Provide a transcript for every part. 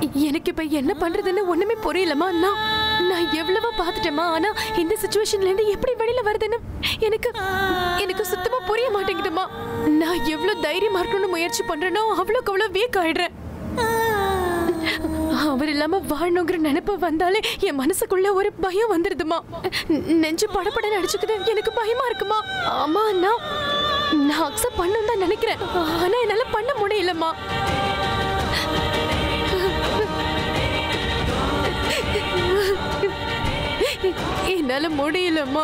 எனக்கு இப்ப என்ன பண்றதுன்னு ஒண்ணுமே புரியலமா நான் நான் எவ்வளவோ பார்த்துட்டேமா ஆனா இந்த சுச்சுவேஷன்ல இருந்து எப்படி வெளியில வருதுன்னு எனக்கு எனக்கு சுத்தமா புரிய மாட்டேங்குதுமா நான் எவ்வளவு தைரியமா இருக்கணும்னு முயற்சி பண்றேனோ அவ்வளோக்கு அவ்வளோ வீக் ஆயிடுறேன் அவர் இல்லாம வாழணுங்கிற நினைப்பு வந்தாலே என் மனசுக்குள்ள ஒரு பயம் வந்துருதுமா நெ- நெஞ்சு படபட நடிச்சுக்குது எனக்கு பயமா இருக்குமா ஆமா நான் நான் அக்செப்ட் பண்ணணும் தான் நினைக்கிறேன் ஆனா என்னால பண்ண முடியலம்மா என்னால முடியலம்மா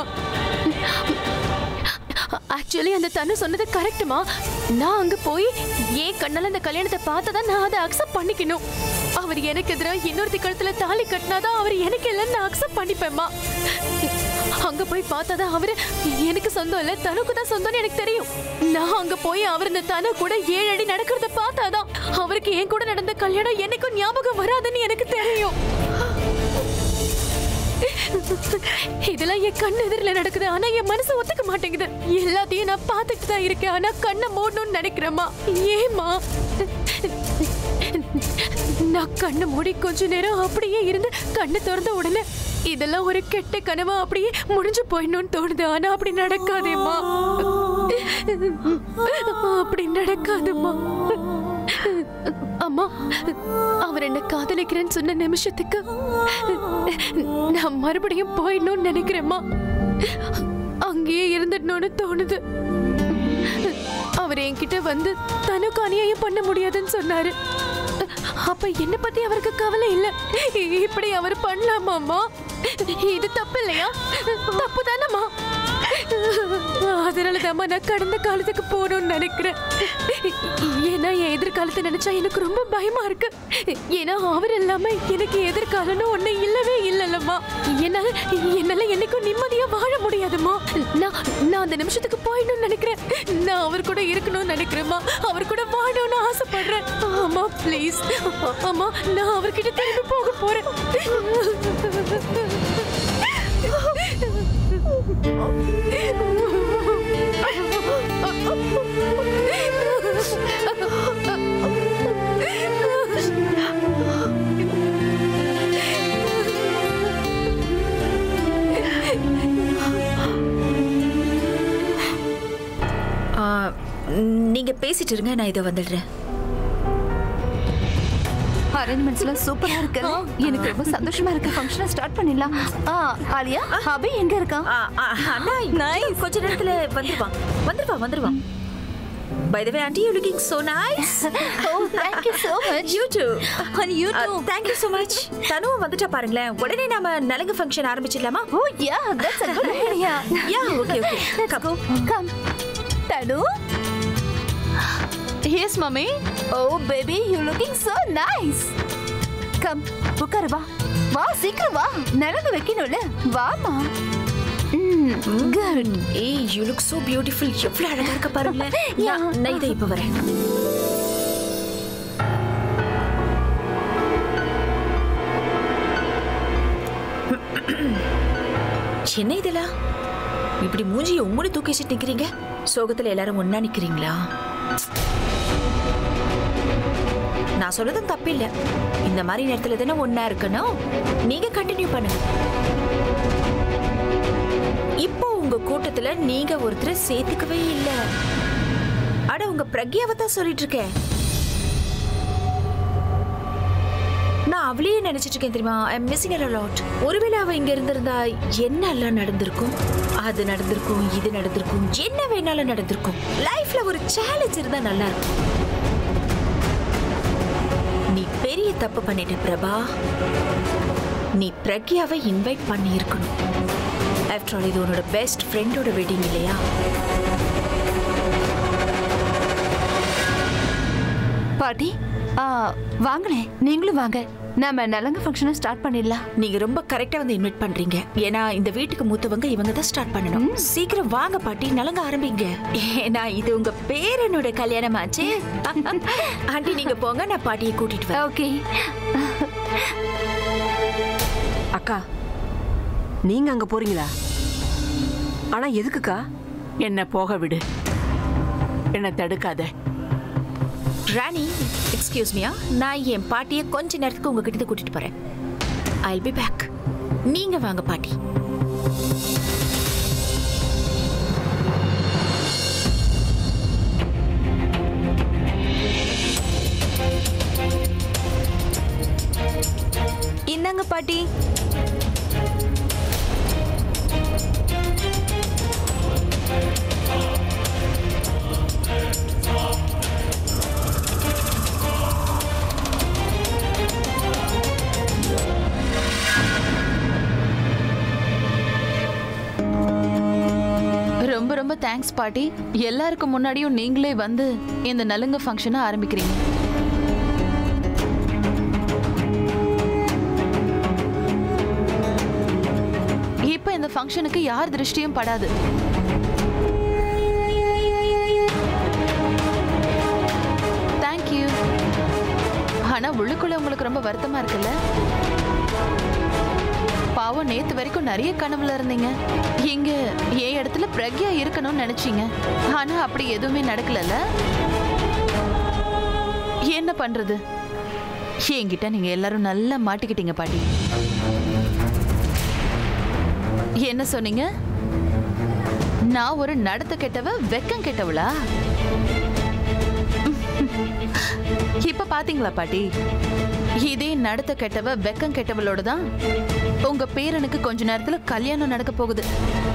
ஆக்சுவலி அந்த தன்னு சொன்னது கரெக்ட்டுமா நான் அங்க போய் ஏன் கண்ணால அந்த கல்யாணத்தை பார்த்ததான் நான் அதை அக்செப்ட் பண்ணிக்கணும் அவர் எனக்கு எதிராக இன்னொருத்தி கழுத்துல தாலி கட்டினாதான் அவர் எனக்கு இல்லைன்னு நான் அக்செப்ட் பண்ணிப்பேம்மா அங்க போய் பார்த்தாதான் அவரு எனக்கு சொந்தம் இல்ல தனுக்கு தான் சொந்தம்னு எனக்கு தெரியும் நான் அங்க போய் அவர் இந்த தனு கூட ஏழு அடி நடக்கிறத பார்த்தாதான் அவருக்கு என் கூட நடந்த கல்யாணம் என்னைக்கும் ஞாபகம் வராதுன்னு எனக்கு தெரியும் இதெல்லாம் என் கண் எதிரில் நடக்குது ஆனா என் மனசு ஒத்துக்க மாட்டேங்குது எல்லாத்தையும் நான் பார்த்துட்டு தான் இருக்கேன் ஆனா கண்ணை மூடணும்னு நினைக்கிறேம்மா ஏம்மா நான் கண்ணை மூடி கொஞ்ச நேரம் அப்படியே இருந்து கண்ணை திறந்த உடனே இதெல்லாம் ஒரு கெட்ட கனவா அப்படியே முடிஞ்சு போயிடணும்னு தோணுது ஆனா அப்படி நடக்காதேம்மா அப்படி நடக்காதும்மா அம்மா அவர் என்ன காதலிக்கிறேன்னு சொன்ன நிமிஷத்துக்கு நான் மறுபடியும் போயிடணும்னு நினைக்கிறேம்மா அங்கேயே இருந்துடணும்னு தோணுது அவர் என்கிட்ட வந்து தனக்கு அநியாயம் பண்ண முடியாதுன்னு சொன்னாரு அப்ப என்ன பத்தி அவருக்கு கவலை இல்ல இப்படி அவர் பண்ணலாமாம்மா இது தப்பு இல்லையா தப்பு தானம்மா அதனாலதாம்மா நான் கடந்த காலத்துக்கு போகணும்னு நினைக்கிறேன் ஏன்னா என் எதிர்காலத்தை நினைச்சா எனக்கு ரொம்ப பயமா இருக்கு ஏன்னா அவர் இல்லாம எனக்கு எதிர்காலம்னு ஒண்ணு இல்லவே இல்லல்லம்மா என்னால என்னால என்னைக்கும் நிம்மதியா வாழ முடியாதும்மா நான் நான் அந்த நிமிஷத்துக்கு போயிடணும்னு நினைக்கிறேன் நான் அவர் கூட இருக்கணும்னு நினைக்கிறேம்மா அவர் கூட வாழணும்னு ஆசைப்படுறேன் ஆமா ப்ளீஸ் ஆமா நான் அவர்கிட்ட திரும்பி போக போறேன் ஆ, நீங்க பேசிட்டு இருங்க நான் இதை வந்துடுறேன் அரேஞ்ச்மெண்ட்ஸ்லாம் சூப்பரா இருக்கு எனக்கு ரொம்ப சந்தோஷமா இருக்கு ஃபங்க்ஷனை ஸ்டார்ட் பண்ணிடலாம் ஆ ஆலியா அபி எங்க இருக்கான் ஆ, ஆ, அண்ணா இன்னும் கொஞ்ச நேரத்துல வந்துருவான் வந்துருவான் வந்துருவான் by the way aunty you looking so nice oh thank you so much you too and you too thank you so much தனுவும் வந்துட்டா பாருங்களேன் உடனே நாம நலங்கு ஃபங்க்ஷன் ஆரம்பிச்சிடலாமா oh yeah that's a good idea yeah okay okay let's go come தடு yes mummy oh baby you looking so nice come உட்காரு வா வா சீக்கிரம் வா நலங்கு வைக்கணும்ல வாமா ம் குட் ஏய் யூ லுக் சோ பியூட்டிஃபுல் எவ்வளவு அழகா இருக்க பாருங்களேன் Yeah. நான் நான் இதை இப்ப வரேன் என்ன இதெல்லாம் இப்படி மூஞ்சிய உம்முடி தூக்கி வச்சுட்டு நிக்கிறீங்க சோகத்துல எல்லாரும் ஒண்ணா நிக்கிறீங்களா நான் சொல்றதும் தப்பு இல்ல இந்த மாதிரி நேரத்துல தானே ஒண்ணா இருக்கணும் நீங்க கண்டினியூ பண்ணுங்க இப்போ உங்க கூட்டத்துல நீங்க ஒருத்தரை சேர்த்துக்கவே இல்ல அட உங்க பிரக்யாவை தான் சொல்லிட்டு இருக்கேன் நான் அவளையே நினைச்சிட்டு இருக்கேன் தெரியுமா ஐ மிஸ்ஸிங் a lot ஒருவேளை அவ இங்க இருந்திருந்தா என்ன எல்லாம் நடந்திருக்கும் அது நடந்திருக்கும் இது நடந்திருக்கும் என்ன வேணாலும் நடந்திருக்கும் லைஃப்ல ஒரு சேலஞ்ச் இருந்தா நல்லா இருக்கும் நீ பெரிய தப்பு பண்ணிட்ட பிரபா நீ பிரக்யாவை இன்வைட் பண்ணி இருக்கணும் ஆஃப்டர் ஆல் இது உன்னோட பெஸ்ட் ஃப்ரெண்டோட வெட்டிங் இல்லையா பாட்டி ஆ வாங்களேன் நீங்களும் வாங்க நாம நலங்கு ஃபங்க்ஷனை ஸ்டார்ட் பண்ணிடலாம் நீங்க ரொம்ப கரெக்டா வந்து இன்வைட் பண்றீங்க ஏன்னா இந்த வீட்டுக்கு மூத்தவங்க இவங்க தான் ஸ்டார்ட் பண்ணணும் சீக்கிரம் வாங்க பாட்டி நலங்க ஆரம்பிங்க ஏன்னா இது உங்க பேரனோட கல்யாணம் ஆச்சு ஆண்டி நீங்க போங்க நான் பாட்டியை கூட்டிட்டு வரேன் ஓகே அக்கா நீங்க அங்க போறீங்களா ஆனா எதுக்குக்கா என்ன போக விடு என்ன தடுக்காத ராணி இட்ஸ் எக்ஸ்கியூஸ் மியா நான் என் பாட்டியை கொஞ்ச நேரத்துக்கு உங்ககிட்ட கூட்டிட்டு போறேன் ஐ பி பேக் நீங்க வாங்க பாட்டி இந்தாங்க பாட்டி ரொம்ப ரொம்ப தேங்க்ஸ் பாட்டி எல்லாருக்கும் முன்னாடியும் நீங்களே வந்து இந்த நலுங்க ஃபங்க்ஷனை ஆரம்பிக்கிறீங்க இப்ப இந்த ஃபங்க்ஷனுக்கு யார் திருஷ்டியும் படாது தேங்க்யூ ஆனா உள்ளுக்குள்ள உங்களுக்கு ரொம்ப வருத்தமா இருக்குல்ல பாவம் நேத்து வரைக்கும் நிறைய கனவுல இருந்தீங்க இங்க என் இடத்துல பிரக்யா இருக்கணும்னு நினைச்சீங்க ஆனா அப்படி எதுவுமே நடக்கலல்ல என்ன பண்றது என்கிட்ட நீங்க எல்லாரும் நல்லா மாட்டிக்கிட்டீங்க பாட்டி என்ன சொன்னீங்க நான் ஒரு நடத்த கெட்டவ வெக்கம் கெட்டவளா இப்ப பாத்தீங்களா பாட்டி இதே நடத்த கெட்டவ வெக்கம் கெட்டவளோட தான் உங்க பேரனுக்கு கொஞ்ச நேரத்துல கல்யாணம் நடக்க போகுது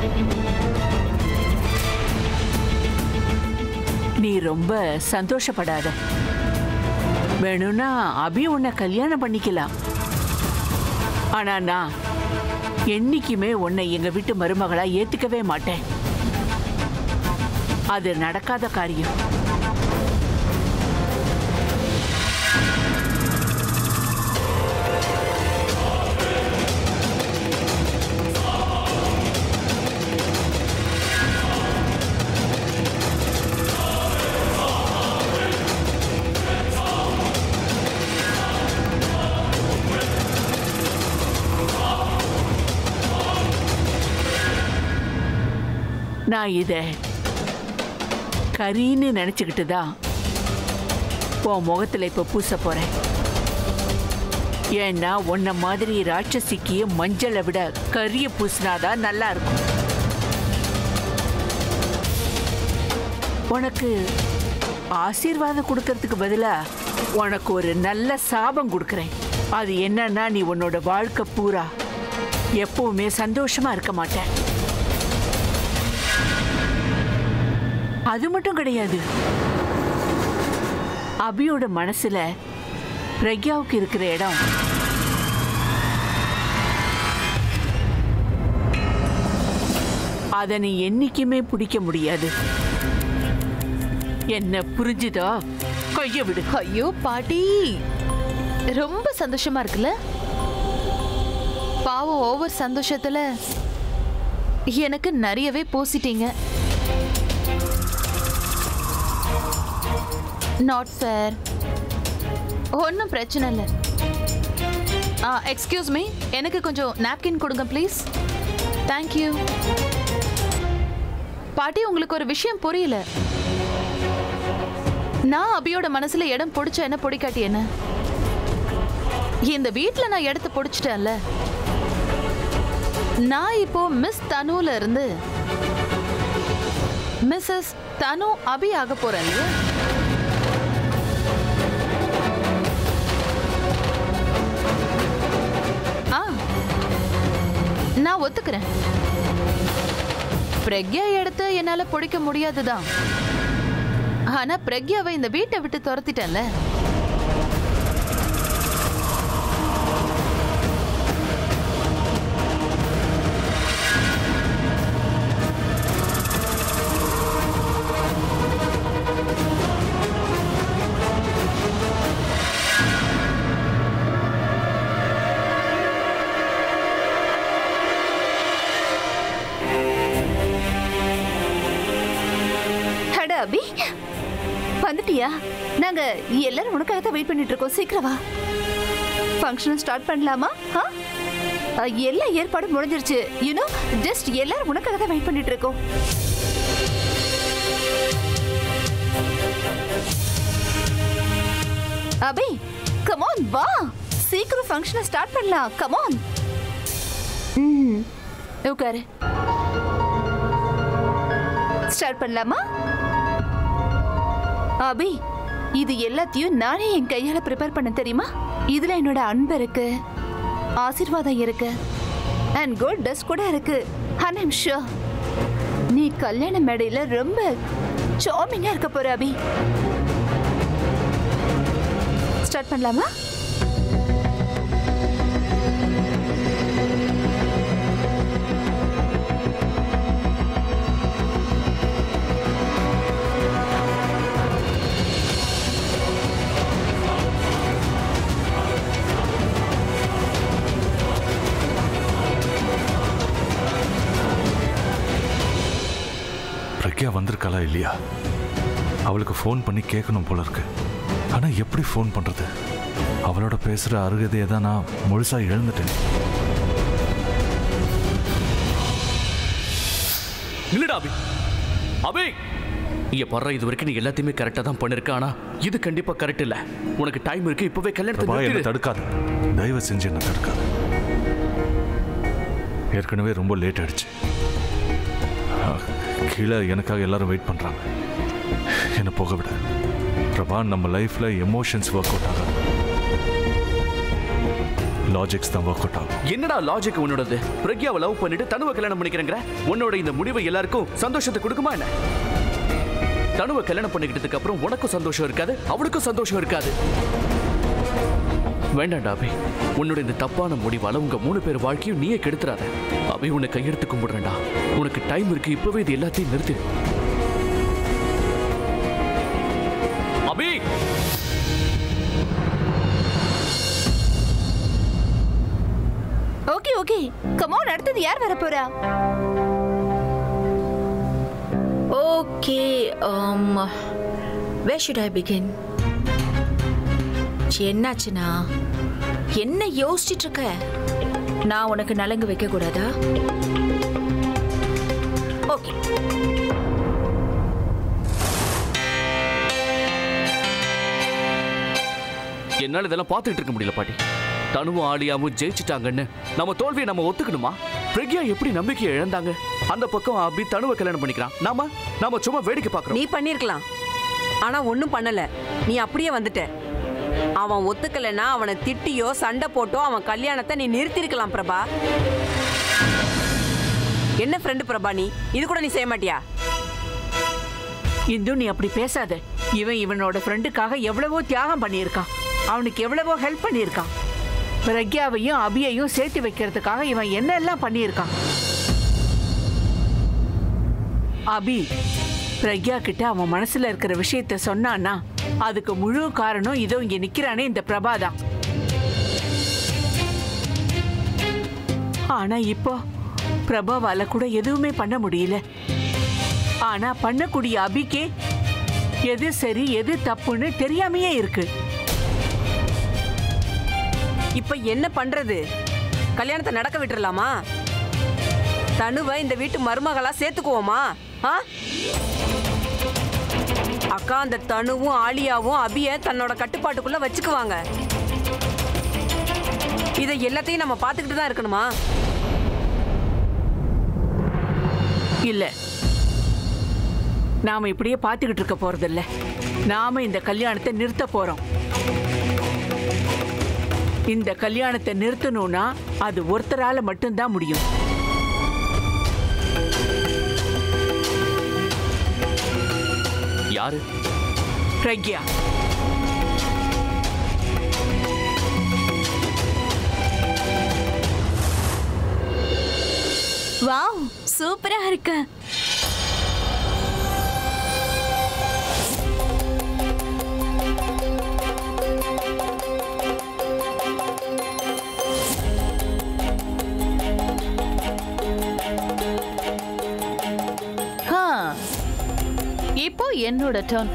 நீ ரொம்ப சந்தோஷப்படாத வேணும்னா அபி உன்னை கல்யாணம் பண்ணிக்கலாம் ஆனா நான் என்னைக்குமே உன்னை எங்க வீட்டு மருமகளா ஏத்துக்கவே மாட்டேன் அது நடக்காத காரியம் நான் இத கரின்னு நினைச்சுக்கிட்டு தான் உன் முகத்துல இப்ப பூச போறேன் ஏன்னா உன்ன மாதிரி ராட்சசிக்கு மஞ்சளை விட கரிய பூசினாதான் நல்லா இருக்கும் உனக்கு ஆசீர்வாதம் கொடுக்கறதுக்கு பதிலா உனக்கு ஒரு நல்ல சாபம் கொடுக்கறேன் அது என்னன்னா நீ உன்னோட வாழ்க்கை பூரா எப்பவுமே சந்தோஷமா இருக்க மாட்ட அது மட்டும் கிடையாது அபியோட மனசுல பிரக்யாவுக்கு இருக்கிற இடம் அதை நீ என்னைக்குமே பிடிக்க முடியாது என்ன புரிஞ்சுதா கைய விடு ஐயோ பாட்டி ரொம்ப சந்தோஷமா இருக்குல்ல பாவம் ஓவர் சந்தோஷத்துல எனக்கு நிறையவே போசிட்டீங்க நாட் ஃபேர் ஒன்றும் பிரச்சனை இல்லை ஆ எக்ஸ்கியூஸ் மீ எனக்கு கொஞ்சம் நாப்கின் கொடுங்க ப்ளீஸ் தேங்க்யூ பாட்டி உங்களுக்கு ஒரு விஷயம் புரியல நான் அபியோட மனசுல இடம் பிடிச்ச என்ன பிடிக்காட்டி என்ன இந்த வீட்ல நான் இடத்த பிடிச்சிட்டேன்ல நான் இப்போ மிஸ் தனுல இருந்து மிஸ்ஸஸ் தனு அபி ஆக போறேன் இல்லையா ஆ நான் ஒத்துக்கிறேன் பிரக்யா இடத்த என்னால பிடிக்க முடியாதுதான் ஆனா பிரக்யாவை இந்த வீட்டை விட்டு துரத்திட்டேன்ல அட அபி வந்துட்டியா நாங்க எல்லாரும் உனக்காக தான் வெயிட் பண்ணிட்டு இருக்கோம் சீக்கிரம் வா ஃபங்க்ஷன் ஸ்டார்ட் பண்ணலாமா ஆ? அ, எல்லா ஏற்பாடும் முடிஞ்சிருச்சு யூனோ ஜஸ்ட் எல்லாரும் உனக்காக தான் வெயிட் பண்ணிட்டு இருக்கோம் அபி கம் ஆன் வா சீக்கிரம் ஃபங்க்ஷனை ஸ்டார்ட் பண்ணலாம் கம் ஆன் ம் உட்காரு ஸ்டார்ட் பண்ணலாமா அபி இது எல்லாத்தையும் நானே என் கையால ப்ரிப்பேர் பண்ண தெரியுமா இதுல என்னோட அன்பு இருக்கு ஆசீர்வாதம் இருக்கு அண்ட் கோல்ட் டஸ்ட் கூட இருக்கு அண்ட் ஐம் ஷூர் நீ கல்யாண மேடையில ரொம்ப சாமிங்கா இருக்க போற அபி ஸ்டார்ட் பண்ணலாமா பிரக்யா வந்திருக்காளா இல்லையா அவளுக்கு ஃபோன் பண்ணி கேட்கணும் போல இருக்கு ஆனா எப்படி ஃபோன் பண்றது அவளோட பேசுற அருகதையை தான் நான் முழுசா இழந்துட்டேன் இல்லடா அபி அபி இங்க படுற இது வரைக்கும் நீ எல்லாத்தையுமே கரெக்டா தான் பண்ணிருக்க ஆனா இது கண்டிப்பா கரெக்ட் இல்ல உனக்கு டைம் இருக்கு இப்பவே கல்யாணத்தை பிரபா என்ன நிறுத்திடு. தடுக்காது தயவு செஞ்சு என்ன தடுக்காது ஏற்கனவே ரொம்ப லேட் ஆயிடுச்சு ஆ, கீழே எனக்காக எல்லாரும் வெயிட் பண்றாங்க என்ன போக விட பிரபா நம்ம லைஃப்ல எமோஷன்ஸ் ஒர்க் அவுட் ஆகாது லாஜிக்ஸ் தான் ஒர்க் அவுட் ஆகும் என்னடா லாஜிக் உன்னோடது பிரக்யாவை லவ் பண்ணிட்டு தனுவை கல்யாணம் பண்ணிக்கிறேங்கிற உன்னோட இந்த முடிவு எல்லாருக்கும் சந்தோஷத்தை கொடுக்குமா என்ன தனுவை கல்யாணம் பண்ணிக்கிட்டதுக்கு அப்புறம் உனக்கும் சந்தோஷம் இருக்காது அவளுக்கும் சந்தோஷம் இருக்காது வேண்டாம்டா அபி உன்னோட இந்த தப்பான முடிவால உங்க மூணு பேர் வாழ்க்கையும் நீயே கெடுத்துறாத அபி உன்னை கையெடுத்து கும்பிடுறேன்டா உனக்கு டைம் இருக்கு இப்பவே இது எல்லாத்தையும் நிறுத்து Abhi okay okay come on அடுத்தது யார் வர போறா okay where should I begin என்னாச்சுன்னா என்ன யோசிச்சிட்டு இருக்க நான் உனக்கு நலங்கு வைக்க கூடாதா ஓகே என்னால இதெல்லாம் பார்த்துட்டு இருக்க முடியல பாட்டி தனுவும் ஆலியாவும் ஜெயிச்சிட்டாங்கன்னு நம்ம தோல்வியை நம்ம ஒத்துக்கணுமா பிரக்யா எப்படி நம்பிக்கையை இழந்தாங்க அந்த பக்கம் அபி தனுவை கல்யாணம் பண்ணிக்கிறான் நாம நாம சும்மா வேடிக்கை பார்க்கறோம் நீ பண்ணிருக்கலாம் ஆனா ஒண்ணும் பண்ணல நீ அப்படியே வந்துட்ட அவன் ஒத்துக்கலைன்னா அவனை திட்டியோ சண்டை போட்டோ அவன் கல்யாணத்தை நீ நிறுத்திருக்கலாம் பிரபா என்ன ஃப்ரெண்டு பிரபா நீ இது கூட நீ செய்ய மாட்டியா இந்து நீ அப்படி பேசாத இவன் இவனோட ஃப்ரெண்டுக்காக எவ்வளவோ தியாகம் பண்ணியிருக்கான் அவனுக்கு எவ்வளவோ ஹெல்ப் பண்ணியிருக்கான் பிரக்யாவையும் அபியையும் சேர்த்து வைக்கிறதுக்காக இவன் என்னெல்லாம் பண்ணியிருக்கான் அபி பிரக்யா கிட்ட அவன் மனசுல இருக்கிற விஷயத்த சொன்னான்னா அதுக்கு முழு காரணம் இதோ இங்க நிக்கிறானே இந்த பிரபாதான் ஆனா இப்போ பிரபாவால கூட எதுவுமே பண்ண முடியல ஆனா பண்ணக்கூடிய அபிக்கே எது சரி எது தப்புன்னு தெரியாமையே இருக்கு இப்ப என்ன பண்றது கல்யாணத்தை நடக்க விட்டுறலாமா தனுவை இந்த வீட்டு மருமகளா சேர்த்துக்குவோமா ஆ அக்கா அந்த தனுவும் ஆலியாவும் அபிய தன்னோட கட்டுப்பாட்டுக்குள்ள வச்சுக்குவாங்க இதை எல்லாத்தையும் நம்ம பார்த்துக்கிட்டு தான் இருக்கணுமா இல்ல நாம இப்படியே பார்த்துக்கிட்டு இருக்க போறதில்ல நாம இந்த கல்யாணத்தை நிறுத்த போறோம் இந்த கல்யாணத்தை நிறுத்தணும்னா அது ஒருத்தரால மட்டும்தான் முடியும் யாரு பிரக்யா வாவ் சூப்பரா இருக்கு ஆ, இப்போ என்னோட டர்ன்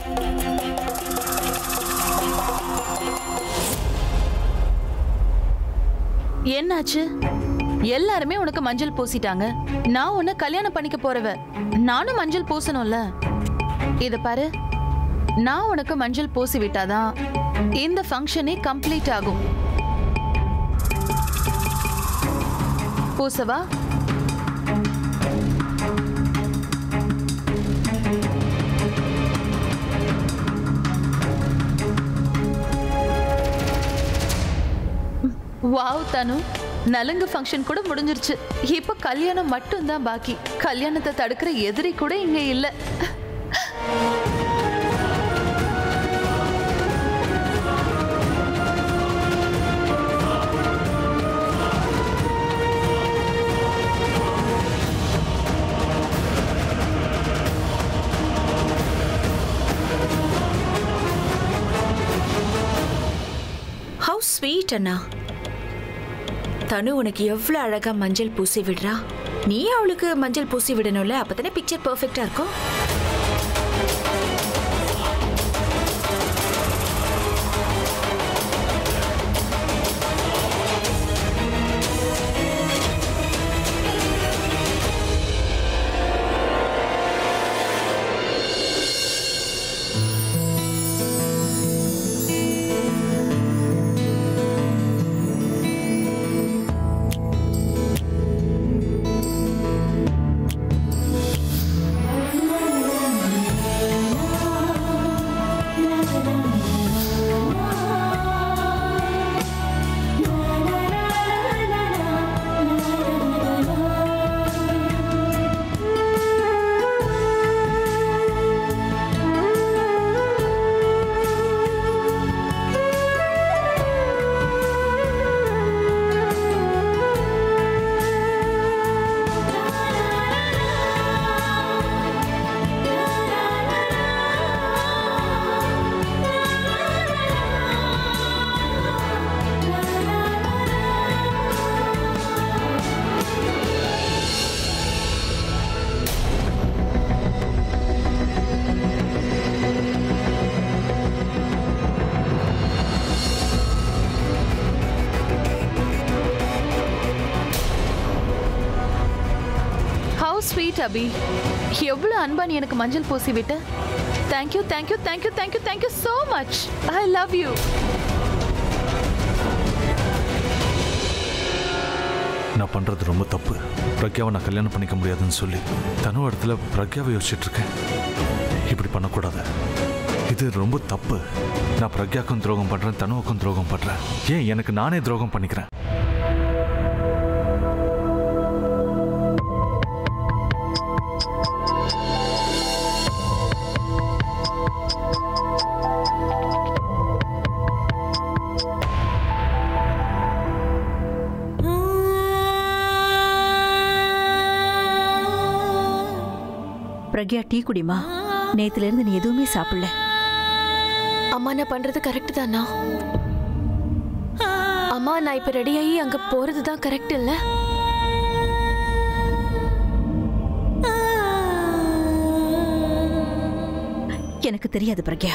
என்னாச்சு எல்லாருமே உனக்கு மஞ்சள் பூசிட்டாங்க நான் உன்னை கல்யாணம் பண்ணிக்க போறவ நானும் மஞ்சள் பூசணும்ல இத பாரு நான் உனக்கு மஞ்சள் பூசி விட்டாதான் இந்த ஃபங்க்ஷனே கம்ப்ளீட் ஆகும் பூசவா வாவ் தனு நலுங்கு ஃபங்க்ஷன் கூட முடிஞ்சிருச்சு இப்ப கல்யாணம் மட்டும்தான் பாக்கி கல்யாணத்தை தடுக்கிற எதிரி கூட இங்க இல்ல ஹவு ஸ்வீட் அண்ணா தனு உனக்கு எவ்வளவு அழகா மஞ்சள் பூசி விடுறா நீ அவளுக்கு மஞ்சள் பூசி விடணும்ல அப்பதானே பிக்சர் பெர்ஃபெக்ட்டா இருக்கும் ஹவு ஸ்வீட் அபி எவ்வளவு அன்பா நீ எனக்கு மஞ்சள் பூசி விட்ட thank you thank you thank you thank you thank you so much I love you நான் பண்றது ரொம்ப தப்பு பிரக்யாவை நான் கல்யாணம் பண்ணிக்க முடியாதுன்னு சொல்லி தனு இடத்துல பிரக்யாவை யோசிச்சுட்டு இருக்கேன் இப்படி பண்ணக்கூடாது இது ரொம்ப தப்பு நான் பிரக்யாக்கும் துரோகம் பண்றேன் தனுவுக்கும் துரோகம் பண்றேன் ஏன் எனக்கு நானே துரோகம் பண்ணிக்கிறேன் பிரக்யா டீ குடிமா நேத்துல இருந்து நீ எதுவுமே சாப்பிடல அம்மா நான் பண்றது கரெக்ட் தானா அம்மா நான் இப்ப ரெடியாகி அங்க போறது தான் கரெக்ட் இல்ல எனக்கு தெரியாது பிரக்யா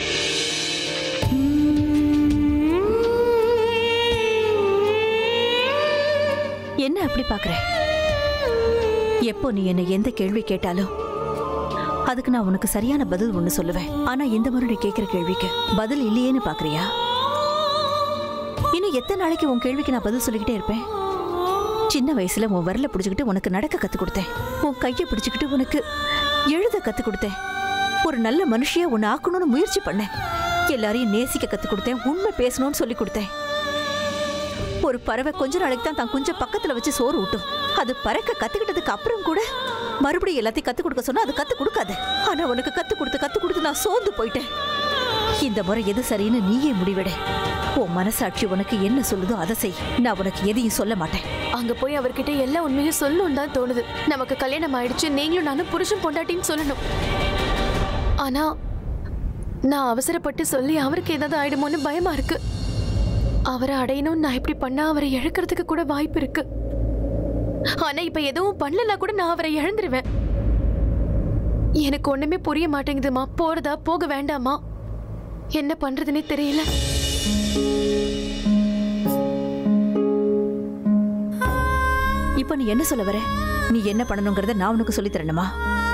என்ன அப்படி பாக்குற எப்போ நீ என்ன எந்த கேள்வி கேட்டாலும் அதுக்கு நான் உனக்கு சரியான பதில் ஒண்ணு சொல்லுவேன் ஆனா இந்த முறை நீ கேட்கிற கேள்விக்கு பதில் இல்லையேன்னு பாக்குறியா இன்னும் எத்தனை நாளைக்கு உன் கேள்விக்கு நான் பதில் சொல்லிக்கிட்டே இருப்பேன் சின்ன வயசுல உன் வரல பிடிச்சுக்கிட்டு உனக்கு நடக்க கத்து கொடுத்தேன் உன் கையை பிடிச்சுக்கிட்டு உனக்கு எழுத கத்து கொடுத்தேன் ஒரு நல்ல மனுஷியா உன்னை ஆக்கணும்னு முயற்சி பண்ணேன் எல்லாரையும் நேசிக்க கத்து கொடுத்தேன் உண்மை பேசணும்னு சொல்லி கொடுத்தேன் ஒரு பறவை கொஞ்ச நாளைக்கு தான் தான் குஞ்ச பக்கத்துல வச்சு சோறு ஊட்டும் அது பறக்க கத்துக்கிட்டதுக்கு அப்புறம் கூட மறுபடியும் எல்லாத்தையும் கத்து கொடுக்க சொன்னா அது கத்து கொடுக்காது ஆனா உனக்கு கத்து கொடுத்து கத்து கொடுத்து நான் சோர்ந்து போயிட்டேன் இந்த முறை எது சரின்னு நீயே முடிவெடு உன் மனசாட்சி உனக்கு என்ன சொல்லுதோ அதை செய் நான் உனக்கு எதையும் சொல்ல மாட்டேன் அங்க போய் அவர்கிட்ட எல்லா உண்மையும் சொல்லணும் தான் தோணுது நமக்கு கல்யாணம் ஆயிடுச்சு நீங்களும் நானும் புருஷன் பொண்டாட்டின்னு சொல்லணும் ஆனா நான் அவசரப்பட்டு சொல்லி அவருக்கு ஏதாவது ஆயிடுமோன்னு பயமா இருக்கு அவரை அடையணும் நான் இப்படி பண்ணா அவரை இழக்கிறதுக்கு கூட வாய்ப்பு இருக்கு ஆனா இப்ப எதுவும் பண்ணலனா கூட நான் அவரை இழந்துருவேன் எனக்கு ஒண்ணுமே புரிய மாட்டேங்குதுமா போறதா போக வேண்டாமா என்ன பண்றதுன்னே தெரியல இப்போ நீ என்ன சொல்ல வர நீ என்ன பண்ணணுங்கிறத நான் உனக்கு சொல்லி தரணுமா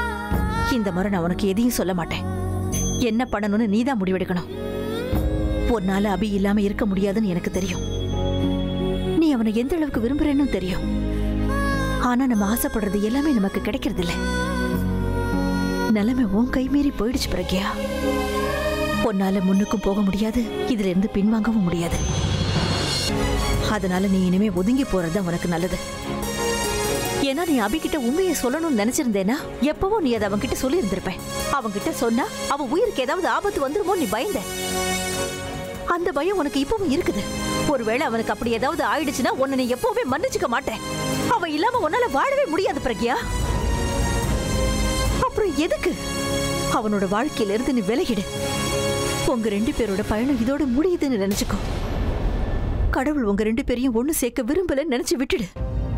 இந்த முறை நான் உனக்கு எதையும் சொல்ல மாட்டேன் என்ன பண்ணணும்னு நீ தான் முடிவெடுக்கணும் உன்னால அபி இல்லாம இருக்க முடியாதுன்னு எனக்கு தெரியும் நீ அவனை எந்த அளவுக்கு விரும்புறேன்னு தெரியும் ஆனா நம்ம ஆசைப்படுறது எல்லாமே நமக்கு கிடைக்கிறது இல்ல நிலைமை உன் கை மீறி போயிடுச்சு பிரக்யா உன்னால முன்னுக்கும் போக முடியாது இதுல இருந்து பின்வாங்கவும் முடியாது அதனால நீ இனிமே ஒதுங்கி போறது உனக்கு நல்லது ஏன்னா நீ அபிகிட்ட உண்மையை சொல்லணும்னு நினைச்சிருந்தேனா எப்பவோ நீ அதை அவன்கிட்ட சொல்லி இருந்திருப்பேன் அவன்கிட்ட சொன்னா அவன் உயிருக்கு ஏதாவது ஆபத்து வந்துருமோ நீ பயந்த அந்த பயம் உனக்கு இப்பவும் இருக்குது ஒருவேளை அவனுக்கு அப்படி ஏதாவது ஆயிடுச்சுன்னா உன்னை நீ எப்பவுமே மன்னிச்சுக்க மாட்டேன் அவன் இல்லாம உன்னால வாழவே முடியாது பிரக்யா அப்புறம் எதுக்கு அவனோட வாழ்க்கையில இருந்து நீ விலகிடு உங்க ரெண்டு பேரோட பயணம் இதோட முடியுதுன்னு நினைச்சுக்கோ கடவுள் உங்க ரெண்டு பேரையும் ஒண்ணு சேர்க்க விரும்பல நினைச்சு விட்டுடு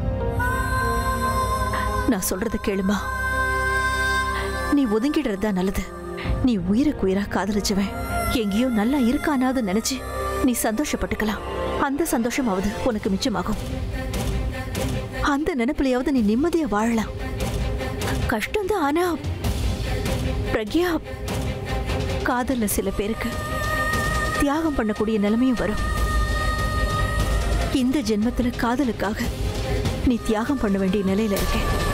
நான் சொல்றத கேளுமா நீ ஒதுங்கிடுறது தான் நல்லது நீ உயிருக்கு உயிரா காதலிச்சவன் எங்கேயோ நல்லா இருக்கானாவது நினைச்சு நீ சந்தோஷப்பட்டுக்கலாம் அந்த சந்தோஷமாவது உனக்கு மிச்சமாகும் அந்த நினைப்புலயாவது நீ நிம்மதியா வாழலாம் கஷ்டம்தான் ஆனா பிரக்யா காதல்ல சில பேருக்கு தியாகம் பண்ணக்கூடிய நிலைமையும் வரும் இந்த ஜென்மத்துல காதலுக்காக நீ தியாகம் பண்ண வேண்டிய நிலையில இருக்க